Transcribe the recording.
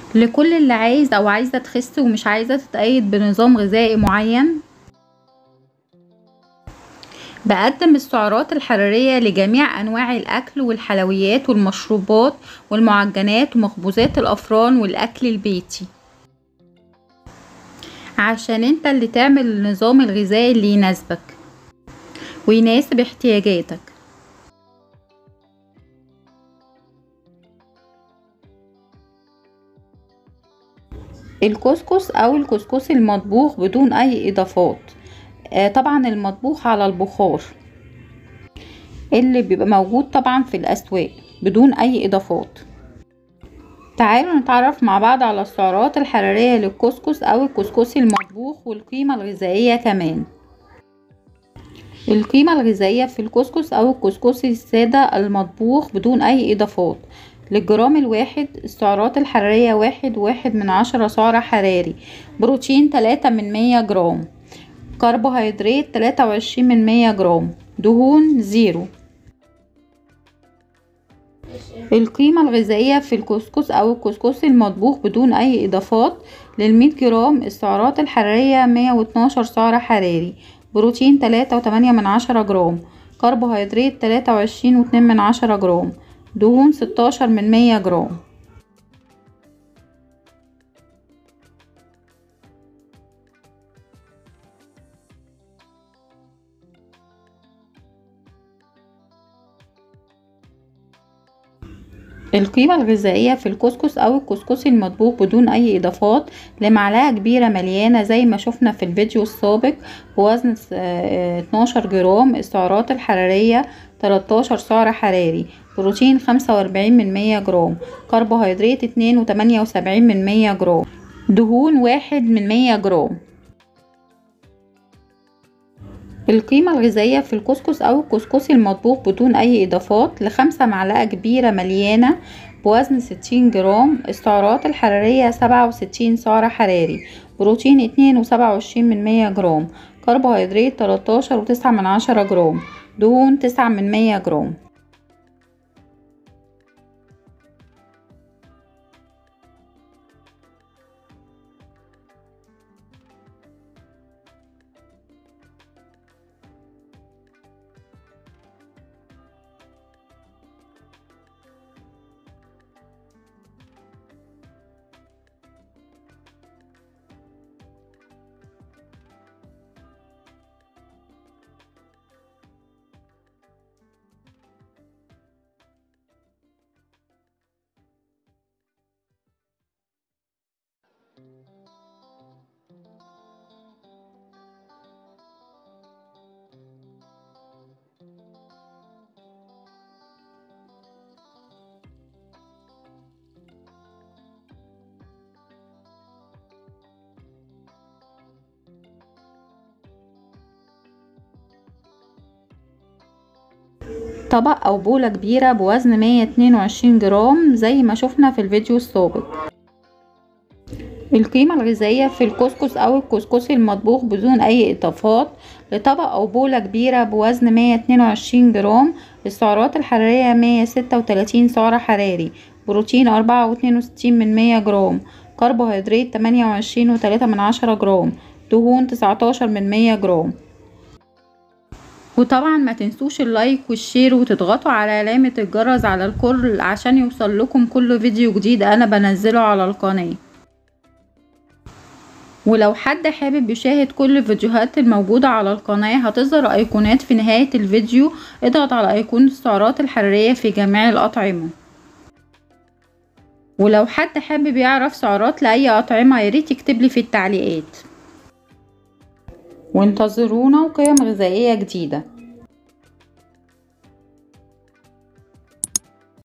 لكل اللي عايز او عايزة تخس ومش عايزة تتقيد بنظام غذائي معين بقدم السعرات الحرارية لجميع أنواع الأكل والحلويات والمشروبات والمعجنات ومخبوزات الأفران والأكل البيتي عشان انت اللي تعمل النظام الغذائي اللي يناسبك ويناسب احتياجاتك الكسكس او الكسكسي المطبوخ بدون اي اضافات آه طبعا المطبوخ على البخار اللي بيبقى موجود طبعا في الاسواق بدون اي اضافات تعالوا نتعرف مع بعض على السعرات الحرارية للكسكس او الكسكسي المطبوخ والقيمة الغذائية كمان القيمة الغذائية في الكسكس او الكسكسي السادة المطبوخ بدون اي اضافات للجرام الواحد السعرات الحرارية واحد واحد من عشرة سعر حراري بروتين تلاتة من مية جرام كربوهيدرات تلاتة وعشرين من مية جرام دهون زيرو القيمة الغذائية في الكسكس أو الكسكسي المطبوخ بدون أي إضافات للمية جرام السعرات الحرارية مية واتناشر سعر حراري بروتين تلاتة وتمانية من عشرة جرام كربوهيدرات تلاتة وعشرين واتنين من عشرة جرام دهون ستاشر من مية جرام القيمة الغذائية في الكسكس أو الكسكسي المطبوخ بدون أي إضافات لمعلقة كبيرة مليانة زي ما شفنا في الفيديو السابق بوزن اتناشر جرام السعرات الحرارية تلاتاشر سعر حراري بروتين خمسة وأربعين من مية جرام كربوهيدرات اتنين وتمانية وسبعين من مية جرام دهون واحد من مية جرام القيمة الغذائية في الكسكس أو الكسكسي المطبوخ بدون أي إضافات لخمسة معلقة كبيرة مليانة بوزن ستين جرام السعرات الحرارية سبعة وستين سعر حراري بروتين اتنين وسبعة وعشرين من مية جرام كربوهيدرات تلاتاشر وتسعة من عشرة جرام دهون تسعة من مية جرام طبق او بولة كبيرة بوزن مية اتنين وعشرين جرام زي ما شفنا في الفيديو السابق القيمة الغذائية في الكسكس او الكسكسي المطبوخ بدون اي اضافات لطبق او بولة كبيرة بوزن مية اتنين وعشرين جرام السعرات الحرارية مية ستة وتلاتين سعر حراري بروتين أربعة واتنين وستين من مية جرام كربوهيدرات تمانية وعشرين وتلاتة من عشرة جرام دهون تسعتاشر من مية جرام وطبعا ما تنسوش اللايك والشير وتضغطوا على علامة الجرس على الكل عشان يوصل لكم كل فيديو جديد انا بنزله على القناة ولو حد حابب يشاهد كل الفيديوهات الموجودة على القناة هتظهر ايقونات في نهاية الفيديو اضغط على ايقونة السعرات الحرارية في جميع الاطعمة ولو حد حابب يعرف سعرات لأي أطعمة ياريت يكتبلي في التعليقات وانتظرونا وقيم غذائية جديدة